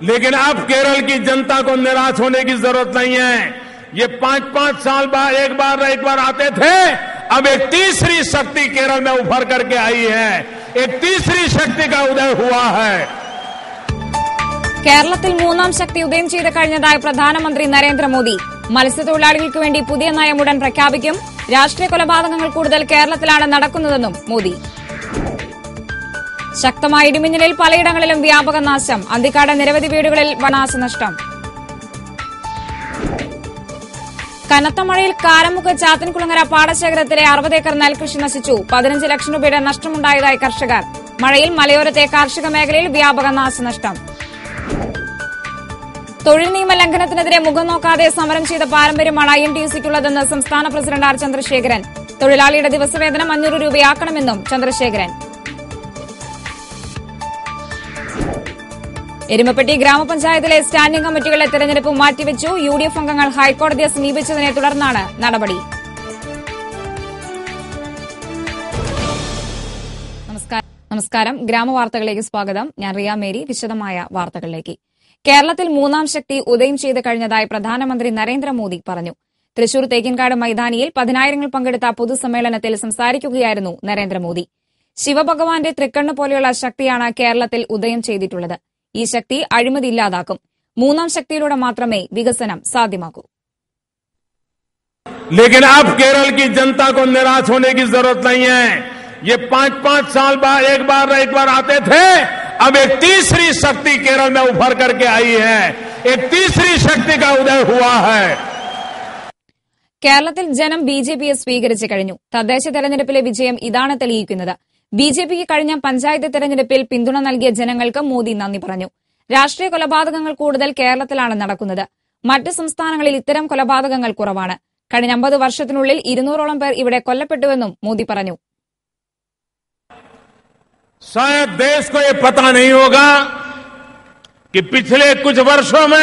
लेकिन अब केरल की जनता को निराश होने की जरूरत नहीं है ये पांच पांच साल बाद एक बार एक बार आते थे अब एक तीसरी शक्ति केरल में उभर करके आई है एक तीसरी शक्ति का उदय हुआ है കേരളത്തിൽ മൂന്നാം ശക്തി ഉദയം ചെയ്ത് കഴിഞ്ഞതായി പ്രധാനമന്ത്രി നരേന്ദ്രമോദി മത്സ്യത്തൊഴിലാളികൾക്ക് വേണ്ടി പുതിയ നയം ഉടൻ പ്രഖ്യാപിക്കും രാഷ്ട്രീയ കൊലപാതകങ്ങൾ കൂടുതൽ കേരളത്തിലാണ് നടക്കുന്നതെന്നും മോദി ശക്തമായ ഇടിമിന്നലിൽ പലയിടങ്ങളിലും വ്യാപക നാശം അന്തിക്കാട് നിരവധി വീടുകളിൽ വനാശനഷ്ടം കനത്ത മഴയിൽ കാരമുക്ക് ചാത്തൻകുളങ്ങര പാടശേഖരത്തിലെ അറുപത് ഏക്കർ നെൽകൃഷി നശിച്ചു പതിനഞ്ച് ലക്ഷം രൂപയുടെ നഷ്ടമുണ്ടായതായി കർഷകർ മഴയിൽ മലയോരത്തെ കാർഷിക മേഖലയിൽ വ്യാപക നാശനഷ്ടം തൊഴിൽ നിയമ ലംഘനത്തിനെതിരെ മുഖം നോക്കാതെ സമരം ചെയ്ത പാരമ്പര്യമാണ് ഐ എൻ ടി സിക്കുള്ളതെന്ന് സംസ്ഥാന പ്രസിഡന്റ് ആർ ചന്ദ്രശേഖരൻ തൊഴിലാളിയുടെ ദിവസവേതനം അഞ്ഞൂറ് രൂപയാക്കണമെന്നും ചന്ദ്രശേഖരൻ എരുമപ്പെട്ടി ഗ്രാമപഞ്ചായത്തിലെ സ്റ്റാൻഡിംഗ് കമ്മിറ്റികളുടെ തെരഞ്ഞെടുപ്പ് മാറ്റിവെച്ചു യു ഡി എഫ് അംഗങ്ങൾ ഹൈക്കോടതിയെ സമീപിച്ചതിനെ തുടർന്നാണ് നടപടി നമസ്കാരം നമസ്കാരം ഗ്രാമവാർത്തകളിലേക്ക് സ്വാഗതം ഞാൻ റിയ മേരി വിശദമായ വാർത്തകളിലേക്ക് കേരളത്തിൽ മൂന്നാം ശക്തി ഉദയം ചെയ്ത് കഴിഞ്ഞതായി പ്രധാനമന്ത്രി നരേന്ദ്രമോദി പറഞ്ഞു തൃശൂർ തേക്കിൻകാട് മൈതാനിയിൽ പതിനായിരങ്ങൾ പങ്കെടുത്ത പൊതുസമ്മേളനത്തിൽ സംസാരിക്കുകയായിരുന്നു നരേന്ദ്രമോദി ശിവഭഗവാന്റെ തൃക്കണ്ണ് പോലെയുള്ള ശക്തിയാണ് കേരളത്തിൽ ഉദയം ചെയ്തിട്ടുള്ളത് ഈ ശക്തി അഴിമതി ഇല്ലാതാക്കും മൂന്നാം ശക്തിയിലൂടെ മാത്രമേ വികസനം സാധ്യമാക്കൂ लेकिन अब केरल की जनता को निराश होने की जरूरत नहीं है ये पांच पांच साल बाद एक बार एक बार आते थे अब एक तीसरी शक्ति केरल में उभर करके आई है एक तीसरी शक्ति का उदय हुआ है കേരളത്തിൽ ജനം ബി ജെ പിയെ സ്വീകരിച്ചു കഴിഞ്ഞു തദ്ദേശ തെരഞ്ഞെടുപ്പിലെ വിജയം ഇതാണ് തെളിയിക്കുന്നത് ബി ജെ പിക്ക് കഴിഞ്ഞ പഞ്ചായത്ത് തെരഞ്ഞെടുപ്പിൽ പിന്തുണ നൽകിയ ജനങ്ങൾക്ക് മോദി നന്ദി പറഞ്ഞു രാഷ്ട്രീയ കൊലപാതകങ്ങൾ കൂടുതൽ കേരളത്തിലാണ് നടക്കുന്നത് മറ്റ് സംസ്ഥാനങ്ങളിൽ ഇത്തരം കൊലപാതകങ്ങൾ കുറവാണ് കഴിഞ്ഞ അമ്പത് വർഷത്തിനുള്ളിൽ ഇരുന്നൂറോളം പേർ ഇവിടെ കൊല്ലപ്പെട്ടുവെന്നും മോദി പറഞ്ഞു शायद देश को ये पता नहीं होगा कि पिछले कुछ वर्षों में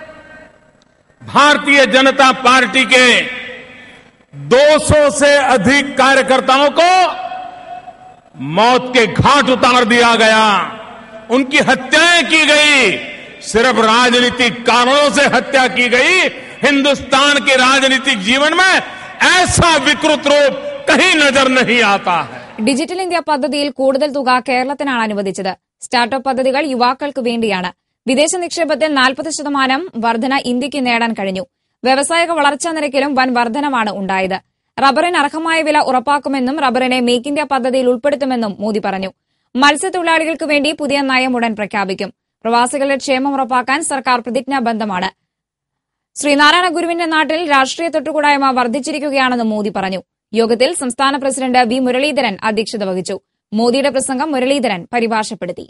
भारतीय जनता पार्टी के 200 से अधिक कार्यकर्ताओं को मौत के घाट उतार दिया गया उनकी हत्याएं की गई सिर्फ राजनीतिक कारणों से हत्या की गई हिंदुस्तान के राजनीतिक जीवन में ऐसा विकृत रूप कहीं नजर नहीं आता है ഡിജിറ്റൽ ഇന്ത്യ പദ്ധതിയിൽ കൂടുതൽ തുക കേരളത്തിനാണ് അനുവദിച്ചത് സ്റ്റാർട്ടപ്പ് പദ്ധതികൾ യുവാക്കൾക്ക് വേണ്ടിയാണ് വിദേശ നിക്ഷേപത്തിൽ നാൽപ്പത് ശതമാനം വർധന ഇന്ത്യക്ക് നേടാൻ കഴിഞ്ഞു വ്യവസായിക വളർച്ചാ നിരക്കിലും വൻ വർധനമാണ് ഉണ്ടായത് റബ്ബറിന് അർഹമായ വില ഉറപ്പാക്കുമെന്നും റബ്ബറിനെ മേക്ക് ഇന്ത്യ പദ്ധതിയിൽ ഉൾപ്പെടുത്തുമെന്നും മോദി പറഞ്ഞു മത്സ്യത്തൊഴിലാളികൾക്ക് വേണ്ടി പുതിയ നയം ഉടൻ പ്രഖ്യാപിക്കും പ്രവാസികളുടെ ക്ഷേമം ഉറപ്പാക്കാൻ സർക്കാർ പ്രതിജ്ഞാബദ്ധമാണ് ശ്രീനാരായണ ഗുരുവിന്റെ നാട്ടിൽ രാഷ്ട്രീയ തൊട്ടുകൂടായ്മ വർദ്ധിച്ചിരിക്കുകയാണെന്നും മോദി പറഞ്ഞു യോഗത്തിൽ സംസ്ഥാന പ്രസിഡന്റ് വി മുരളീധരൻ അധ്യക്ഷത വഹിച്ചു മോദിയുടെ പ്രസംഗം മുരളീധരൻ പരിഭാഷപ്പെടുത്തി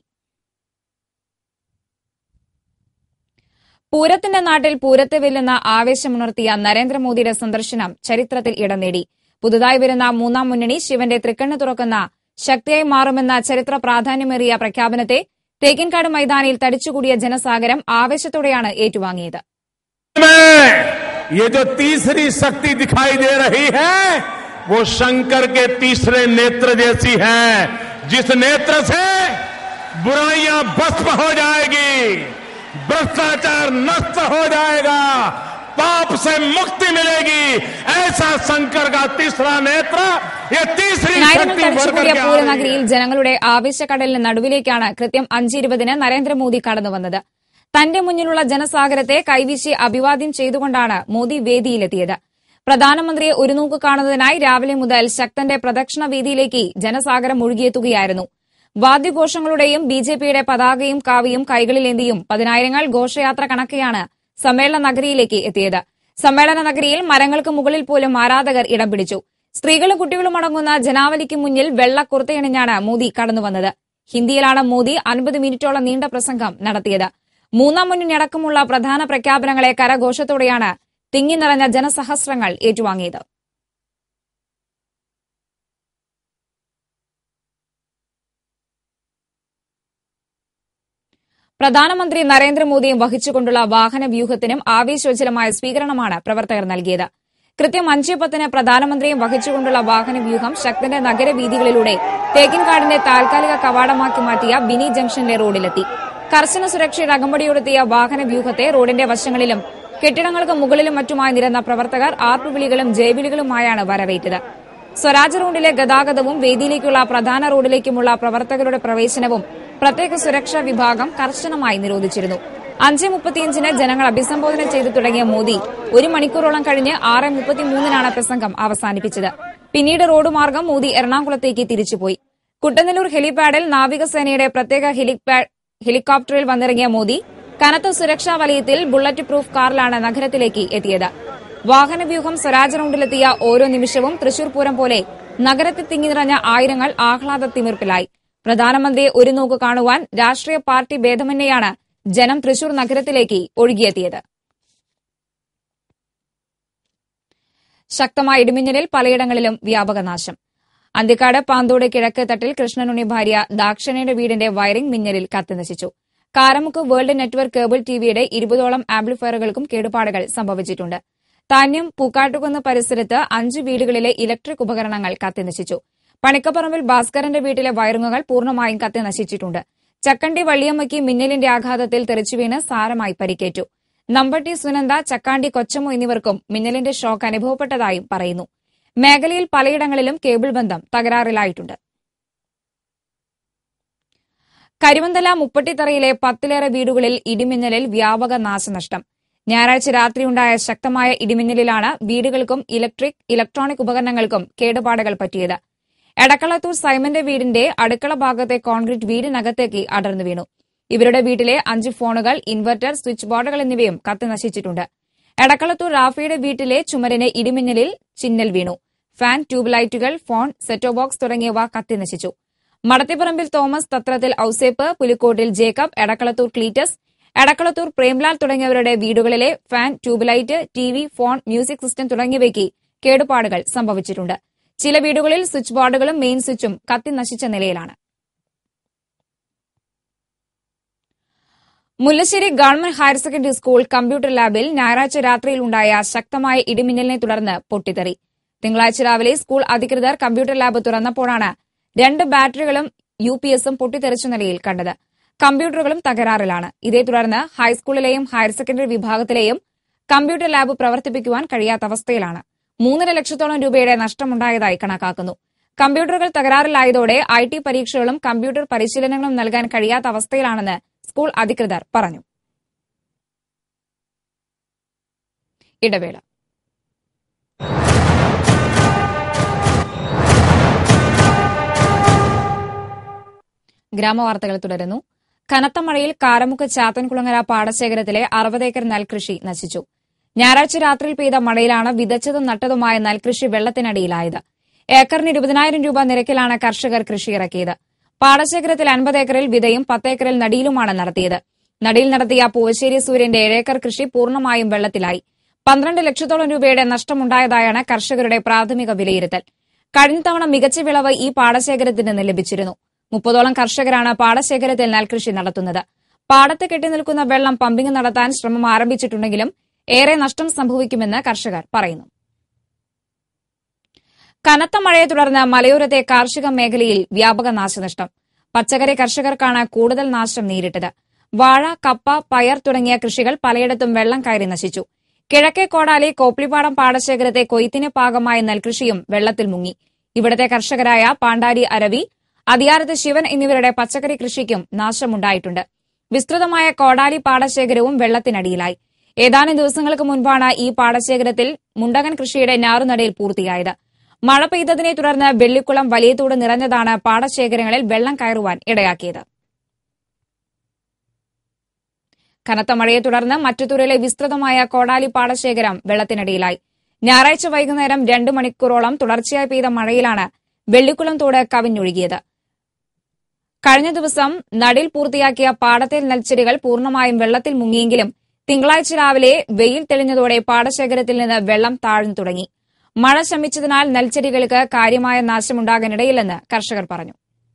പൂരത്തിന്റെ നാട്ടിൽ പൂരത്തെ വെല്ലുന്ന ആവേശമുണർത്തിയ നരേന്ദ്രമോദിയുടെ സന്ദർശനം ചരിത്രത്തിൽ ഇടം നേടി പുതുതായി വരുന്ന മൂന്നാം മുന്നണി ശിവന്റെ തൃക്കണ്ണ് തുറക്കുന്ന ശക്തിയായി മാറുമെന്ന ചരിത്ര പ്രാധാന്യമേറിയ പ്രഖ്യാപനത്തെ തേക്കിൻകാട് മൈതാനിയിൽ തടിച്ചുകൂടിയ ജനസാഗരം ആവേശത്തോടെയാണ് ഏറ്റുവാങ്ങിയത് में ये जो तीसरी शक्ति दिखाई दे रही है वो शंकर के तीसरे नेत्र जैसी है जिस नेत्र से बुराइयां भस्म हो जाएगी भ्रष्टाचार नष्ट हो जाएगा पाप से मुक्ति मिलेगी ऐसा शंकर का तीसरा नेत्र ये तीसरी നായരങ്ങൾ शक्ति भर തടിച്ചുകൂടിയ करके आ रही है പൂരനഗരിയിൽ ജനങ്ങളുടെ ആവേശക്കടലിന് നടുവിലേക്കാണ് കൃത്യം അഞ്ചിരുപതിന് നരേന്ദ്രമോദി കടന്നുവന്നത് തന്റെ മുന്നിലുള്ള ജനസാഗരത്തെ കൈവീശി അഭിവാദ്യം ചെയ്തുകൊണ്ടാണ് മോദി വേദിയിലെത്തിയത് പ്രധാനമന്ത്രിയെ ഒരു നോക്ക് കാണുന്നതിനായി രാവിലെ മുതൽ ശക്തന്റെ പ്രദക്ഷിണ വീതിയിലേക്ക് ജനസാഗരം ഒഴുകിയെത്തുകയായിരുന്നു വാദ്യഘോഷങ്ങളുടെയും ബി ജെ പിയുടെ പതാകയും കാവിയും കൈകളിലേന്തിയും പതിനായിരങ്ങൾ ഘോഷയാത്ര കണക്കെയാണ് സമ്മേളന നഗരിയിലേക്ക് എത്തിയത് സമ്മേളന നഗരിയിൽ മരങ്ങൾക്ക് മുകളിൽ പോലും ആരാധകർ ഇടം പിടിച്ചു സ്ത്രീകളും കുട്ടികളും അടങ്ങുന്ന ജനാവലിക്ക് മുന്നിൽ വെള്ള കുർത്തയണിഞ്ഞാണ് മോദി കടന്നുവന്നത് ഹിന്ദിയിലാണ് മോദി അൻപത് മിനിറ്റോളം നീണ്ട പ്രസംഗം നടത്തിയത് മൂന്നാം മുന്നണി അടക്കമുള്ള പ്രധാന പ്രഖ്യാപനങ്ങളെ കരഘോഷത്തോടെയാണ് തിങ്ങി നിറഞ്ഞ ജനസഹസ്രങ്ങൾ ഏറ്റുവാങ്ങിയത് പ്രധാനമന്ത്രി നരേന്ദ്രമോദിയും വഹിച്ചുകൊണ്ടുള്ള വാഹന വ്യൂഹത്തിനും ആവേശോജ്വലമായ സ്വീകരണമാണ് പ്രവർത്തകർ നൽകിയത് കൃത്യം അഞ്ച് പത്തിന് പ്രധാനമന്ത്രിയും വഹിച്ചുകൊണ്ടുള്ള വാഹന വ്യൂഹം ശക്തന്റെ നഗരവീഥികളിലൂടെ തേക്കിൻകാടിന്റെ താൽക്കാലിക കവാടമാക്കി മാറ്റിയ ബിനി ജംഗ്ഷനിലെ റോഡിലെത്തി കർശന സുരക്ഷയുടെ അകമ്പടിയോടെത്തിയ വാഹന വ്യൂഹത്തെ റോഡിന്റെ വശങ്ങളിലും കെട്ടിടങ്ങൾക്ക് മുകളിലും മറ്റുമായി നിരന്ന പ്രവർത്തകർ ആർപ്പുവിളികളും ജയവിളികളുമായാണ് വരവേറ്റത് സ്വരാജ് റോഡിലെ ഗതാഗതവും വേദിയിലേക്കുള്ള പ്രധാന റോഡിലേക്കുമുള്ള പ്രവർത്തകരുടെ പ്രവേശനവും പ്രത്യേക സുരക്ഷാ വിഭാഗം കർശനമായി നിരോധിച്ചിരുന്നു അഞ്ച് മുപ്പത്തിയഞ്ചിന് ജനങ്ങൾ അഭിസംബോധന ചെയ്തു തുടങ്ങിയ മോദി ഒരു മണിക്കൂറോളം കഴിഞ്ഞ് ആറ് മുപ്പത്തിമൂന്നിനാണ് പ്രസംഗം അവസാനിപ്പിച്ചത് പിന്നീട് റോഡ് മാർഗം മോദി എറണാകുളത്തേക്ക് തിരിച്ചുപോയി കുട്ടനെല്ലൂർ ഹെലിപാഡിൽ നാവികസേനയുടെ പ്രത്യേക ഹെലിപാഡ് ഹെലികോപ്റ്ററിൽ വന്നിറങ്ങിയ മോദി കനത്ത സുരക്ഷാ വലയത്തിൽ ബുള്ളറ്റ് പ്രൂഫ് കാറിലാണ് നഗരത്തിലേക്ക് എത്തിയത് വാഹനവ്യൂഹം സ്വരാജ് റൌണ്ടിലെത്തിയ ഓരോ നിമിഷവും തൃശൂർ പൂരം പോലെ നഗരത്തിൽ തിങ്ങി നിറഞ്ഞ ആയിരങ്ങൾ ആഹ്ലാദ തിമിർപ്പിലായി പ്രധാനമന്ത്രിയെ ഒരു നോക്ക് കാണുവാൻ രാഷ്ട്രീയ പാർട്ടി ഭേദമന്യെയാണ് ജനം തൃശൂർ നഗരത്തിലേക്ക് ഒഴുകിയെത്തിയത് ശക്തമായ ഇടിമിന്നലിൽ പലയിടങ്ങളിലും വ്യാപക നാശം അന്തിക്കാട് പാന്തോട് കിഴക്ക് തട്ടിൽ കൃഷ്ണനുണ്ണി ഭാര്യ ദാക്ഷണയുടെ വീടിന്റെ വയറിംഗ് മിന്നലിൽ കത്തിനശിച്ചു കാരമുക്ക് വേൾഡ് നെറ്റ്വർക്ക് കേബിൾ ടിവിയുടെ ഇരുപതോളം ആംപ്ലിഫയറുകൾക്കും കേടുപാടുകൾ സംഭവിച്ചിട്ടുണ്ട് താന്യം പൂക്കാട്ടുകുന്ന് പരിസരത്ത് അഞ്ച് വീടുകളിലെ ഇലക്ട്രിക് ഉപകരണങ്ങൾ കത്തിനശിച്ചു പണിക്കപ്പറമ്പിൽ ഭാസ്കരന്റെ വീട്ടിലെ വയറിങ്ങുകൾ പൂർണ്ണമായും കത്തിനശിച്ചിട്ടുണ്ട് ചക്കണ്ടി വള്ളിയമ്മയ്ക്ക് മിന്നലിന്റെ ആഘാതത്തിൽ തെറിച്ചുവീണ് സാരമായി പരിക്കേറ്റു നമ്പട്ടി സുനന്ദ ചക്കാണ്ടി കൊച്ചമ്മു എന്നിവർക്കും മിന്നലിന്റെ ഷോക്ക് അനുഭവപ്പെട്ടതായും പറയുന്നു മേഖലയിൽ പലയിടങ്ങളിലും കേബിൾ ബന്ധം തകരാറിലായിട്ടുണ്ട് കരിമന്തല മുപ്പട്ടിത്തറയിലെ പത്തിലേറെ വീടുകളിൽ ഇടിമിന്നലിൽ വ്യാപക നാശനഷ്ടം ഞായറാഴ്ച രാത്രിയുണ്ടായ ശക്തമായ ഇടിമിന്നലിലാണ് വീടുകൾക്കും ഇലക്ട്രിക് ഇലക്ട്രോണിക് ഉപകരണങ്ങൾക്കും കേടുപാടുകൾ പറ്റിയത് എടക്കളത്തൂർ സൈമന്റെ വീടിന്റെ അടുക്കള ഭാഗത്തെ കോൺക്രീറ്റ് വീടിനകത്തേക്ക് അടർന്നു വീണു ഇവരുടെ വീട്ടിലെ അഞ്ച് ഫോണുകൾ ഇൻവെർട്ടർ സ്വിച്ച് ബോർഡുകൾ എന്നിവയും കത്തിനശിച്ചിട്ടുണ്ട് എടക്കളത്തൂർ റാഫിയുടെ വീട്ടിലെ ചുമരിന് ഇടിമിന്നലിൽ ചിന്നൽ വീണു ഫാൻ ട്യൂബ് ലൈറ്റുകൾ ഫോൺ സെറ്റോ ബോക്സ് തുടങ്ങിയവ കത്തിനശിച്ചു മടത്തിപ്പറമ്പിൽ തോമസ് തത്രത്തിൽ ഔസേപ്പ് പുലിക്കോട്ടിൽ ജേക്കബ് എടക്കളത്തൂർ ക്ലീറ്റസ് എടക്കളത്തൂർ പ്രേംലാൽ തുടങ്ങിയവരുടെ വീടുകളിലെ fan tube light T V phone music system തുടങ്ങിയവയ്ക്ക് കേടുപാടുകൾ സംഭവിച്ചിട്ടുണ്ട് ചില വീടുകളിൽ സ്വിച്ച് ബോർഡുകളും മെയിൻ സ്വിച്ചും കത്തി നശിച്ച നിലയിലാണ് Mullassery government higher secondary school computer ലാബിൽ ഞായറാഴ്ച രാത്രിയിലുണ്ടായ ശക്തമായ ഇടിമിന്നലിനെ തുടർന്ന് പൊട്ടിത്തെറി തിങ്കളാഴ്ച രാവിലെ സ്കൂൾ അധികൃതർ കമ്പ്യൂട്ടർ ലാബ് തുറന്നപ്പോഴാണ് രണ്ട് ബാറ്ററികളും യു പി എസും പൊട്ടിത്തെറിച്ച നിലയിൽ കണ്ടത് കമ്പ്യൂട്ടറുകളും തകരാറിലാണ് ഇതേ തുടർന്ന് ഹൈസ്കൂളിലെയും ഹയർ സെക്കൻഡറി വിഭാഗത്തിലെയും കമ്പ്യൂട്ടർ ലാബ് പ്രവർത്തിപ്പിക്കുവാൻ കഴിയാത്ത അവസ്ഥയിലാണ് മൂന്നര ലക്ഷത്തോളം രൂപയുടെ നഷ്ടമുണ്ടായതായി കണക്കാക്കുന്നു കമ്പ്യൂട്ടറുകൾ തകരാറിലായതോടെ ഐ ടി പരീക്ഷകളും കമ്പ്യൂട്ടർ പരിശീലനങ്ങളും നൽകാൻ കഴിയാത്ത അവസ്ഥയിലാണെന്ന് സ്കൂൾ അധികൃതർ പറഞ്ഞു ഇടവേള ഗ്രാമവാർത്തകൾ തുടരുന്നു കനത്ത മഴയിൽ കാരമുക്ക് ചാത്തൻകുളങ്ങര പാടശേഖരത്തിലെ അറുപത് ഏക്കർ നെൽകൃഷി നശിച്ചു ഞായറാഴ്ച രാത്രിയിൽ പെയ്ത മഴയിലാണ് വിതച്ചതും നട്ടതുമായ നെൽകൃഷി വെള്ളത്തിനടിയിലായത് ഏക്കറിന് ഇരുപതിനായിരം രൂപ നിരക്കിലാണ് കർഷകർ കൃഷി ഇറക്കിയത് പാടശേഖരത്തിൽ അൻപത് ഏക്കറിൽ വിതയും പത്ത് ഏക്കറിൽ നടിയിലുമാണ് നടത്തിയത് നടിയിൽ നടത്തിയ പൂവശ്ശേരി സൂര്യന്റെ ഏഴേക്കർ കൃഷി പൂർണ്ണമായും വെള്ളത്തിലായി പന്ത്രണ്ട് ലക്ഷത്തോളം രൂപയുടെ നഷ്ടമുണ്ടായതായാണ് കർഷകരുടെ പ്രാഥമിക വിലയിരുത്തൽ കഴിഞ്ഞ തവണ മികച്ച വിളവ് ഈ പാടശേഖരത്തിൽ നിന്ന് ലഭിച്ചിരുന്നു മുപ്പതോളം കർഷകരാണ് പാടശേഖരത്തിൽ നെൽകൃഷി നടത്തുന്നത് പാടത്ത് കെട്ടി നിൽക്കുന്ന വെള്ളം പമ്പിംഗ് നടത്താൻ ശ്രമം ആരംഭിച്ചിട്ടുണ്ടെങ്കിലും ഏറെ നഷ്ടം സംഭവിക്കുമെന്ന് കർഷകർ പറയുന്നു കനത്ത മഴയെ തുടർന്ന് മലയോരത്തെ കാർഷിക മേഖലയിൽ വ്യാപക നാശനഷ്ടം പച്ചക്കറി കർഷകർക്കാണ് കൂടുതൽ നാശം നേരിട്ടത് വാഴ കപ്പ പയർ തുടങ്ങിയ കൃഷികൾ പലയിടത്തും വെള്ളം കയറി നശിച്ചു കിഴക്കേ കോടാലി കോപ്ലിപ്പാടം പാടശേഖരത്തെ കൊയ്ത്തിന് പാകമായ നെൽകൃഷിയും വെള്ളത്തിൽ മുങ്ങി ഇവിടത്തെ കർഷകരായ പാണ്ടാരി അരവി അതിയാരത്ത് ശിവൻ എന്നിവരുടെ പച്ചക്കറി കൃഷിക്കും നാശമുണ്ടായിട്ടുണ്ട് വിസ്തൃതമായ കോടാലി പാടശേഖരവും വെള്ളത്തിനടിയിലായി ഏതാനും ദിവസങ്ങൾക്ക് മുൻപാണ് ഈ പാടശേഖരത്തിൽ മുണ്ടകൻ കൃഷിയുടെ ഞാറുനടയിൽ പൂർത്തിയായത് മഴ പെയ്തതിനെ തുടർന്ന് വെള്ളിക്കുളം വലിയതോട് നിറഞ്ഞതാണ് പാടശേഖരങ്ങളിൽ വെള്ളം കയറുവാൻ ഇടയാക്കിയത് കനത്ത മഴയെ തുടർന്ന് മറ്റുതൂരിലെ വിസ്തൃതമായ കോടാലി പാടശേഖരം വെള്ളത്തിനടിയിലായി ഞായറാഴ്ച വൈകുന്നേരം രണ്ട് മണിക്കൂറോളം തുടർച്ചയായി പെയ്ത മഴയിലാണ് വെള്ളിക്കുളം തോട് കവിഞ്ഞൊഴുകിയത് കഴിഞ്ഞ ദിവസം നടിൽ പൂർത്തിയാക്കിയ പാടത്തെ നെൽച്ചെടികൾ പൂർണ്ണമായും വെള്ളത്തിൽ മുങ്ങിയെങ്കിലും തിങ്കളാഴ്ച രാവിലെ വെയിൽ തെളിഞ്ഞതോടെ പാടശേഖരത്തിൽ നിന്ന് വെള്ളം താഴ്ന്നു തുടങ്ങി മഴ ശമിച്ചതിനാൽ നെൽച്ചെടികൾക്ക് കാര്യമായ നാശമുണ്ടാകാനിടയില്ലെന്ന് കർഷകർ പറഞ്ഞു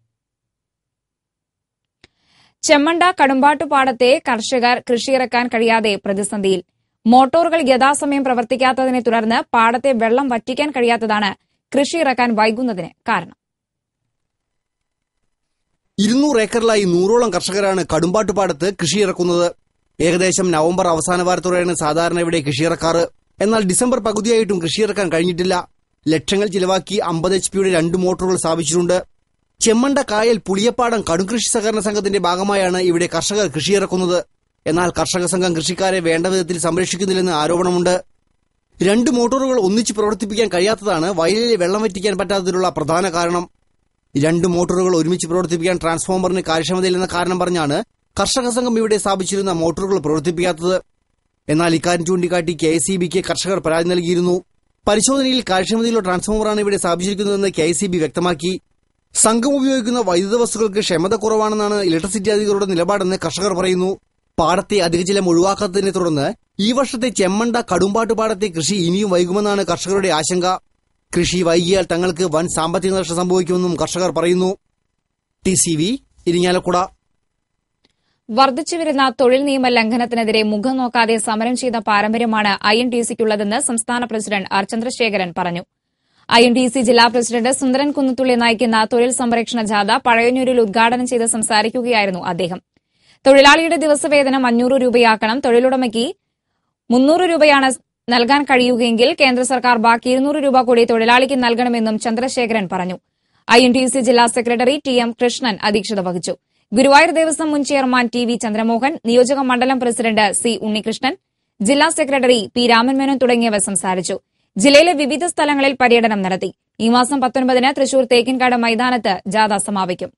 ചെമ്മണ്ട കടുമ്പാട്ടുപാടത്തെ കർഷകർ കൃഷിയിറക്കാൻ കഴിയാതെ പ്രതിസന്ധിയിൽ മോട്ടോറുകൾ യഥാസമയം പ്രവർത്തിക്കാത്തതിനെ തുടർന്ന് പാടത്തെ വെള്ളം വറ്റിക്കാൻ കഴിയാത്തതാണ് കൃഷി ഇറക്കാൻ വൈകുന്നതിന് കാരണം ഇരുന്നൂറ് ഏക്കറിലായി നൂറോളം കർഷകരാണ് കടുമ്പാട്ടുപാടത്ത് കൃഷിയിറക്കുന്നത് ഏകദേശം നവംബർ അവസാന വാരത്തോടെയാണ് സാധാരണ ഇവിടെ കൃഷിയിറക്കാറ് എന്നാൽ ഡിസംബർ പകുതിയായിട്ടും കൃഷിയിറക്കാൻ കഴിഞ്ഞിട്ടില്ല ലക്ഷങ്ങൾ ചിലവാക്കി അമ്പത് എച്ച് പിയുടെ രണ്ട് മോട്ടോറുകൾ സ്ഥാപിച്ചിട്ടുണ്ട് ചെമ്മണ്ട കായൽ പുളിയപ്പാടം കടുംകൃഷി സഹകരണ സംഘത്തിന്റെ ഭാഗമായാണ് ഇവിടെ കർഷകർ കൃഷിയിറക്കുന്നത് എന്നാൽ കർഷക സംഘം കൃഷിക്കാരെ വേണ്ട വിധത്തിൽ സംരക്ഷിക്കുന്നില്ലെന്ന് ആരോപണമുണ്ട് രണ്ട് മോട്ടോറുകൾ ഒന്നിച്ച് പ്രവർത്തിപ്പിക്കാൻ കഴിയാത്തതാണ് വയലിൽ വെള്ളം വറ്റിക്കാൻ പറ്റാത്തതിനുള്ള പ്രധാന കാരണം രണ്ട് മോട്ടോറുകൾ ഒരുമിച്ച് പ്രവർത്തിപ്പിക്കാൻ ട്രാൻസ്ഫോമറിന് കാര്യക്ഷമതയില്ലെന്ന കാരണം പറഞ്ഞാണ് കർഷക സംഘം ഇവിടെ സ്ഥാപിച്ചിരുന്ന മോട്ടോറുകൾ പ്രവർത്തിപ്പിക്കാത്തത് എന്നാൽ ഇക്കാര്യം ചൂണ്ടിക്കാട്ടി കെ എസ് കർഷകർ പരാതി നൽകിയിരുന്നു പരിശോധനയിൽ കാര്യക്ഷമതയുള്ള ട്രാൻസ്ഫോമറാണ് ഇവിടെ സ്ഥാപിച്ചിരിക്കുന്നതെന്ന് കെ എസ് വ്യക്തമാക്കി സംഘം ഉപയോഗിക്കുന്ന വൈദ്യുത വസ്തുക്കൾക്ക് ക്ഷമത കുറവാണെന്നാണ് ഇലക്ട്രിസിറ്റി അധികൃതരുടെ നിലപാടെന്ന് കർഷകർ പറയുന്നു പാടത്തെ അധിക ജലം ഒഴിവാക്കാത്തതിനെ തുടർന്ന് ഈ വർഷത്തെ ചെമ്മണ്ട കടുമ്പാട്ട് പാടത്തെ കൃഷി ഇനിയും വൈകുമെന്നാണ് കർഷകരുടെ ആശങ്ക കൃഷി വൈകിയാൽ തങ്ങൾക്ക് വൻ സാമ്പത്തിക നഷ്ടം സംഭവിക്കുമെന്നും കർഷകർ പറയുന്നു ടി സി വി ഇരിങ്ങാലക്കുട വർദ്ധിച്ചുവരുന്ന തൊഴിൽ നിയമ ലംഘനത്തിനെതിരെ മുഖം നോക്കാതെ സമരം ചെയ്ത പാരമ്പര്യമാണ് ഐ എൻ ടി സിക്കുള്ളതെന്ന് സംസ്ഥാന പ്രസിഡന്റ് ആർ ചന്ദ്രശേഖരൻ പറഞ്ഞു ഐ എൻ ടി സി ജില്ലാ പ്രസിഡന്റ് സുന്ദരൻ കുന്നത്തുള്ളി നയിക്കുന്ന തൊഴിൽ സംരക്ഷണ ജാഥ പഴയന്നൂരിൽ ഉദ്ഘാടനം ചെയ്ത് സംസാരിക്കുകയായിരുന്നു അദ്ദേഹം തൊഴിലാളിയുടെ ദിവസവേതനം അഞ്ഞൂറ് രൂപയാക്കണം തൊഴിലുടമയ്ക്ക് മുന്നൂറ് രൂപയാണ് നൽകാൻ കഴിയുകയെങ്കിൽ കേന്ദ്ര സർക്കാർ ബാക്കി ഇരുന്നൂറ് രൂപ കൂടി തൊഴിലാളിക്ക് നൽകണമെന്നും ചന്ദ്രശേഖരൻ പറഞ്ഞു ഐ എൻ ടി സി ജില്ലാ സെക്രട്ടറി ടി എം കൃഷ്ണൻ അധ്യക്ഷത വഹിച്ചു ഗുരുവായൂർ ദേവസ്വം മുൻ ചെയർമാൻ ടി വി ചന്ദ്രമോഹൻ നിയോജക മണ്ഡലം പ്രസിഡന്റ് സി ഉണ്ണികൃഷ്ണൻ ജില്ലാ സെക്രട്ടറി പി രാമൻമേനോൻ തുടങ്ങിയവർ സംസാരിച്ചു ജില്ലയിലെ വിവിധ സ്ഥലങ്ങളിൽ പര്യടനം നടത്തി ഈ മാസം പത്തൊൻപതിന് തൃശൂർ തേക്കിൻകാട് മൈതാനത്ത് ജാഥ സമാപിക്കും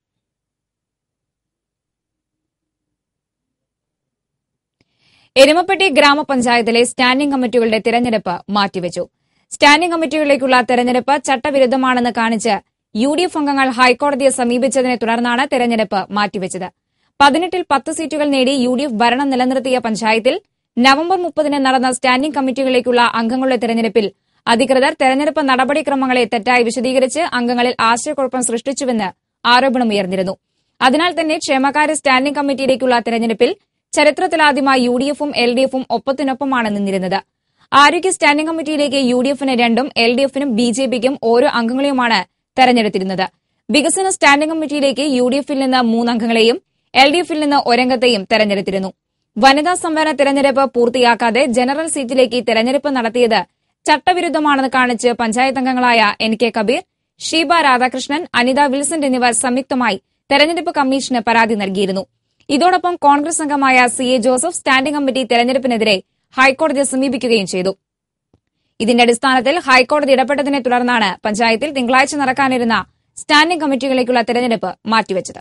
എരുമപ്പെട്ടി ഗ്രാമപഞ്ചായത്തിലെ സ്റ്റാൻഡിംഗ് കമ്മിറ്റികളുടെ തിരഞ്ഞെടുപ്പ് മാറ്റിവെച്ചു സ്റ്റാൻഡിംഗ് കമ്മിറ്റികളിലേക്കുള്ള തെരഞ്ഞെടുപ്പ് ചട്ടവിരുദ്ധമാണെന്ന് കാണിച്ച് യു ഡി എഫ് അംഗങ്ങൾ ഹൈക്കോടതിയെ സമീപിച്ചതിനെ തുടർന്നാണ് തെരഞ്ഞെടുപ്പ് മാറ്റിവെച്ചത് പതിനെട്ടിൽ പത്ത് സീറ്റുകൾ നേടി യു ഡി എഫ് ഭരണം നിലനിർത്തിയ പഞ്ചായത്തിൽ നവംബർ മുപ്പതിന് നടന്ന സ്റ്റാൻഡിംഗ് കമ്മിറ്റികളിലേക്കുള്ള അംഗങ്ങളുടെ തെരഞ്ഞെടുപ്പിൽ അധികൃതർ തെരഞ്ഞെടുപ്പ് നടപടിക്രമങ്ങളെ തെറ്റായി വിശദീകരിച്ച് അംഗങ്ങളിൽ ആശയക്കുഴപ്പം സൃഷ്ടിച്ചുവെന്ന് ആരോപണമുയർന്നിരുന്നു അതിനാൽ തന്നെ ക്ഷേമകാര്യ സ്റ്റാൻഡിംഗ് കമ്മിറ്റിയിലേക്കുള്ള തെരഞ്ഞെടുപ്പിൽ ചരിത്രത്തിലാദ്യമായി യു ഡി എഫും എൽ ഡി എഫും ഒപ്പത്തിനൊപ്പമാണ് നിന്നിരുന്നത് ആരോഗ്യ സ്റ്റാൻഡിംഗ് കമ്മിറ്റിയിലേക്ക് യു ഡി എഫിന് രണ്ടും എൽ ഡി എഫിനും ബി ജെ പിക്കും ഓരോ അംഗങ്ങളെയുമാണ് തെരഞ്ഞെടുത്തിരുന്നത് വികസന സ്റ്റാൻഡിംഗ് കമ്മിറ്റിയിലേക്ക് യു ഡി എഫിൽ നിന്ന് മൂന്നംഗങ്ങളെയും എൽ ഡി എഫിൽ നിന്ന് ഒരംഗത്തെയും തെരഞ്ഞെടുത്തിരുന്നു വനിതാ സംവരണ തെരഞ്ഞെടുപ്പ് പൂർത്തിയാക്കാതെ ജനറൽ സീറ്റിലേക്ക് തെരഞ്ഞെടുപ്പ് നടത്തിയത് ചട്ടവിരുദ്ധമാണെന്ന് കാണിച്ച് പഞ്ചായത്ത് അംഗങ്ങളായ എൻ കെ കബീർ ഷീബ രാധാകൃഷ്ണൻ അനിത വിൽസൺ എന്നിവർ സംയുക്തമായി തെരഞ്ഞെടുപ്പ് കമ്മീഷന് പരാതി നൽകിയിരുന്നു ഇതോടൊപ്പം കോൺഗ്രസ് അംഗമായ C A Joseph standing committee തെരഞ്ഞെടുപ്പിനെതിരെ ഹൈക്കോടതിയെ സമീപിക്കുകയും ചെയ്തു ഇതിന്റെ അടിസ്ഥാനത്തിൽ ഹൈക്കോടതി ഇടപെട്ടതിനെ തുടർന്നാണ് പഞ്ചായത്തിൽ തിങ്കളാഴ്ച നടക്കാനിരുന്ന സ്റ്റാൻഡിംഗ് കമ്മിറ്റികളിലേക്കുള്ള തെരഞ്ഞെടുപ്പ് മാറ്റിവെച്ചത്